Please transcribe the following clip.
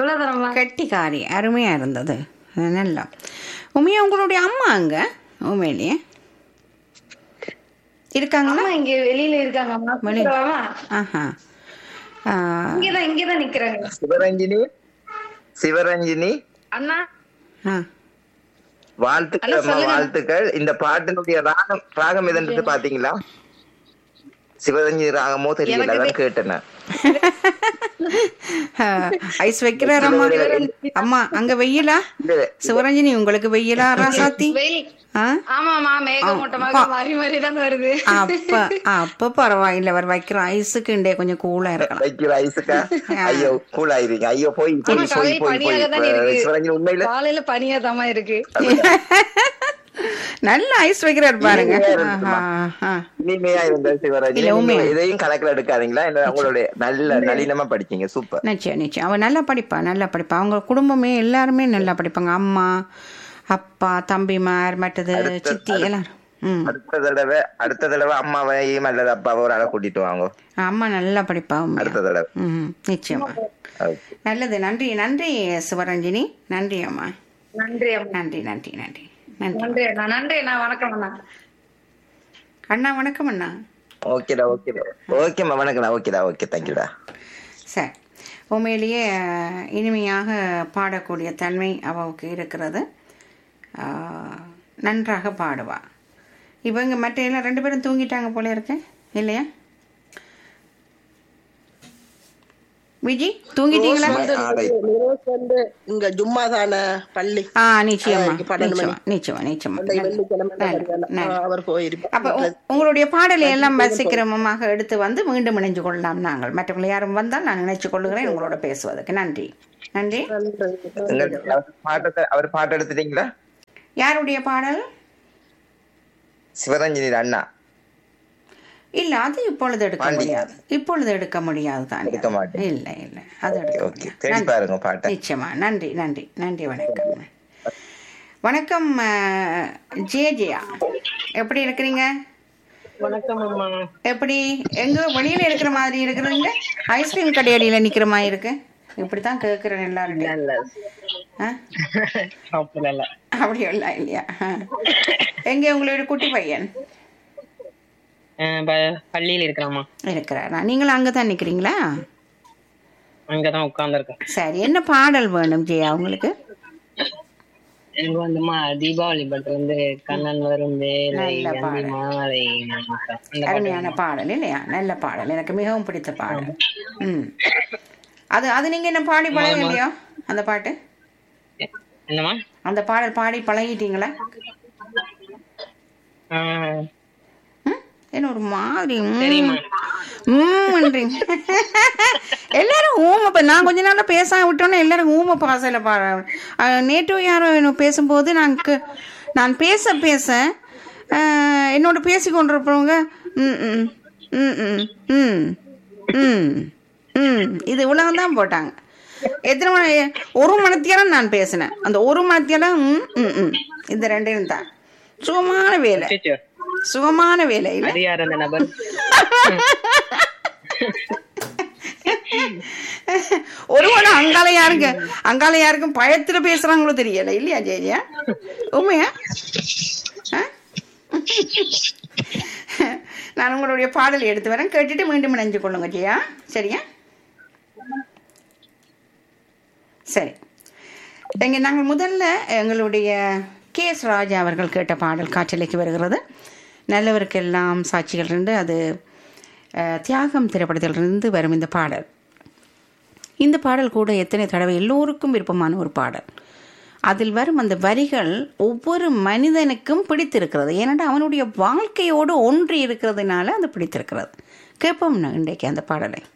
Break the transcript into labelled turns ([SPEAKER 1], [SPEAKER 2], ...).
[SPEAKER 1] இவ்வளவுதானம்மா
[SPEAKER 2] கெட்டிக்காரி அருமையாக இருந்தது அது நல்லா உண்மையா உங்களுடைய அம்மா அங்க உண்மையிலேயே இருக்காங்களா
[SPEAKER 1] அம்மா இங்க வெளியில இருக்காங்க அம்மா
[SPEAKER 2] வெளி-
[SPEAKER 1] கூப்பிடவாமா?
[SPEAKER 2] ஆஹா ஆ,
[SPEAKER 1] இங்கதான் இங்கதான் நிக்கிறாங்க
[SPEAKER 3] சிவரஞ்சினி சிவரஞ்சினி
[SPEAKER 1] அண்ணா
[SPEAKER 2] ஆ.
[SPEAKER 3] வாழ்த்துக்கள் அம்மா வாழ்த்துக்கள் இந்த பாட்டினுடைய ராகம் ராகம் எதுன்றது பாத்தீங்களா சிவரஞ்சினி ராகமோ தெரியல அதான் கேட்டேன் நான்.
[SPEAKER 2] ஆ, ஐஸ் வைக்கிறார் அம்மா அம்மா அங்க வெயிலா
[SPEAKER 3] இல்ல,
[SPEAKER 2] சிவரஞ்சனி உங்களுக்கு வெயிலா ராசாத்தி
[SPEAKER 1] வெயில்
[SPEAKER 2] ஆ
[SPEAKER 1] ஆமாமா மேகமூட்டமாக மாறி மாறி தான் வருது
[SPEAKER 2] அப்ப அப்ப பரவாயில்ல அவர் வைக்கிற ஐஸுக்கு இண்டே கொஞ்சம் கூலா இருக்கலாம்
[SPEAKER 3] வைக்கிற ஐஸுக்கா ஐயோ கூல் ஆயிருங்க ஐயோ போய் போய்
[SPEAKER 1] ஆமா,
[SPEAKER 3] போய்
[SPEAKER 1] காலை
[SPEAKER 3] போய் போய்
[SPEAKER 1] பனியாக தான் இருக்கு.
[SPEAKER 3] சிவரஞ்சினி உண்மையில
[SPEAKER 1] காலையில பனியாதாமா இருக்கு
[SPEAKER 2] நல்ல ஐஸ் வைக்கிறார் பாருங்க
[SPEAKER 3] இனிமையா இருக்குமா?
[SPEAKER 2] ஆஹா, ஆ.
[SPEAKER 3] இனிமையா இருந்த சிவரஞ்சினி
[SPEAKER 2] இல்ல, உண்மையா.
[SPEAKER 3] நீங்க எதையும் கணக்குல எடுக்காதீங்களா இல்ல உங்களுடைய நல்ல நளினமா படிச்சீங்க சூப்பர்
[SPEAKER 2] நிச்சயம் நிச்சயம் அவன் நல்லா படிப்பா நல்லா படிப்பா அவங்க குடும்பமே எல்லாருமே நல்லா படிப்பாங்க அம்மா அப்பா தம்பிமார் மற்றது சித்தி எல்லாரும் ம்
[SPEAKER 3] அடுத்த தடவை அடுத்த தடவை அம்மாவையும் அல்லது அப்பாவை ஒரு ஆளை கூட்டிட்டு வாங்க
[SPEAKER 2] அம்மா நல்லா படிப்பா உண்மையா.
[SPEAKER 3] அடுத்த தடவை
[SPEAKER 2] ம் நிச்சயமா
[SPEAKER 3] Okay.
[SPEAKER 2] நல்லது நன்றி நன்றி சிவரஞ்சினி நன்றி அம்மா
[SPEAKER 1] நன்றி அம்மா
[SPEAKER 2] நன்றி நன்றி நன்றி நன்றி
[SPEAKER 1] நன்றி அண்ணா நன்றி அண்ணா வணக்கம் அண்ணா
[SPEAKER 2] அண்ணா வணக்கம் அண்ணா
[SPEAKER 3] ஓகேடா ஓகேடா ஓகேம்மா வணக்கம்டா ஓகேடா ஓகே தேங்க்யூடா
[SPEAKER 2] சரி உண்மையிலேயே அஹ், இனிமையாக பாடக்கூடிய தன்மை அவளுக்கு இருக்கிறது அஹ், நன்றாக பாடுவா இவங்க மற்ற எல்லாம் ரெண்டு பேரும் தூங்கிட்டாங்க போல இருக்கு இல்லையா விஜி தூங்கிட்டீங்களா
[SPEAKER 3] ஆடை
[SPEAKER 4] நிரோஸ் வந்து இங்க ஜும்மா தானே பள்ளி
[SPEAKER 2] ஆ நிச்சயமா
[SPEAKER 4] அன்னைக்கு பன்னெண்டு
[SPEAKER 2] நிச்சயமா நிச்சயமா நிச்சயமா
[SPEAKER 4] அந்த வெள்ளிக்கிழமை தான் வருவாங்க.
[SPEAKER 2] நன்றி.
[SPEAKER 4] அவர் போயிருப்பார்
[SPEAKER 2] அப்ப உ- உங்களுடைய பாடலை எல்லாம் வசிக்கிரமமாக எடுத்து வந்து மீண்டும் இணைஞ்சு கொள்ளலாம் நாங்கள் மற்றவர்கள் யாரும் வந்தால் நான் நினைச்சு கொள்ளுகிறேன் உங்களோட பேசுவதற்கு நன்றி நன்றி
[SPEAKER 3] எங்க அவர் பாட்டத்தை அவர் பாட்டு எடுத்துட்டீங்களா
[SPEAKER 2] யாருடைய பாடல்
[SPEAKER 3] சிவரஞ்சினி அண்ணா
[SPEAKER 2] இல்ல அது இப்பொழுது எடுக்க
[SPEAKER 3] பாண்டி.
[SPEAKER 2] முடியாது இப்பொழுது எடுக்க முடியாது தானே
[SPEAKER 3] எடுக்க மாட்டேன்.
[SPEAKER 2] இல்ல இல்ல அது எடுக்க
[SPEAKER 3] ஓகே
[SPEAKER 2] முடியாது.
[SPEAKER 3] தேடி
[SPEAKER 2] நன்றி.
[SPEAKER 3] பாருங்க பாட்டை
[SPEAKER 2] நிச்சயமா நன்றி நன்றி நன்றி வணக்கம் வணக்கம் அஹ், ஜே ஜெயா எப்படி இருக்கிறீங்க
[SPEAKER 4] வணக்கம் அம்மா
[SPEAKER 2] எப்படி எங்க வெளியில இருக்கிற மாதிரி இருக்கிறீங்க ஐஸ்கிரீம் கடையடியில நிக்கிற மாதிரி இருக்கு இப்படித்தான் கேட்கிறேன் எல்லாரும்
[SPEAKER 4] இல்ல சாப்பிடல
[SPEAKER 2] அப்படி எல்லாம் இல்லையா ஆ. எங்க உங்களுடைய குட்டி பையன்
[SPEAKER 4] பள்ளியில இருக்கலாமா
[SPEAKER 2] இருக்கிறாரா நீங்களும் அங்கதான் நிக்கிறீங்களா
[SPEAKER 4] அங்கதான் உட்கார்ந்துருக்கேன்
[SPEAKER 2] சரி என்ன பாடல் வேணும் ஜெயா உங்களுக்கு
[SPEAKER 4] எனக்கு வந்துமா தீபாவளி பட்டு வந்து கண்ணன் வரும் வேலை
[SPEAKER 2] நல்ல
[SPEAKER 4] அந்தி
[SPEAKER 2] பாடல்.
[SPEAKER 4] மாலை நமக்கு. அந்த
[SPEAKER 2] அருமையான பாடல் இல்லையா நல்ல பாடல் எனக்கு மிகவும் பிடித்த பாடல் ம் அது அது நீங்க என்ன பாடி பழகலையோ அந்த பாட்டு
[SPEAKER 4] என்னமா
[SPEAKER 2] அந்த பாடல் பாடி பழகிட்டீங்களா
[SPEAKER 4] ஆஹ்
[SPEAKER 2] ம்? என்ன ஒரு மாதிரி ம்.
[SPEAKER 4] தெரியுமா
[SPEAKER 2] ஊமன்றீங்க எல்லாரும் ஊமை இப்போ நான் கொஞ்ச நாளாக பேச விட்டோன்னே எல்லாரும் ஊமை பாசையில் பாட நேற்று யாரோ என்ன பேசும்போது நான் கு- நான் பேச பேச அஹ், என்னோட பேசி கொண்டிருப்பவங்க ம் ம் ம் ம் ம் ம் ம் இது உலகம் தான் போட்டாங்க எத்தனை மணி ஒரு மணத்தியாலம் நான் பேசினேன் அந்த ஒரு மணத்தியாலம் ம் ம் ம் இந்த ரெண்டையும் தான் சுகமான வேலை
[SPEAKER 4] அச்சச்சோ.
[SPEAKER 2] சுகமான வேலை இல்லை
[SPEAKER 4] அது யார் அந்த நபர்
[SPEAKER 2] ஒருவன அங்கால யாருங்க அங்கால யாருக்கும் பயத்துல பேசுறாங்களோ தெரியல இல்லையா ஜெயா உண்மையா ஆ? நான் உங்களுடைய பாடல் எடுத்து வரேன் கேட்டுட்டு மீண்டும் இணைஞ்சு கொள்ளுங்க ஜெயா சரியா சரி எங்க நாங்கள் முதல்ல எங்களுடைய கே எஸ் ராஜா அவர்கள் கேட்ட பாடல் காற்றலைக்கு வருகிறது நல்லவருக்கெல்லாம் சாட்சிகள் இருந்து அது அஹ், தியாகம் திரைப்படத்திலிருந்து வரும் இந்த பாடல் இந்த பாடல் கூட எத்தனை தடவை எல்லோருக்கும் விருப்பமான ஒரு பாடல் அதில் வரும் அந்த வரிகள் ஒவ்வொரு மனிதனுக்கும் பிடித்திருக்கிறது ஏனென்றால் அவனுடைய வாழ்க்கையோடு ஒன்றி இருக்கிறதுனால அது பிடித்திருக்கிறது கேட்போம் நான் இன்றைக்கு அந்த பாடலை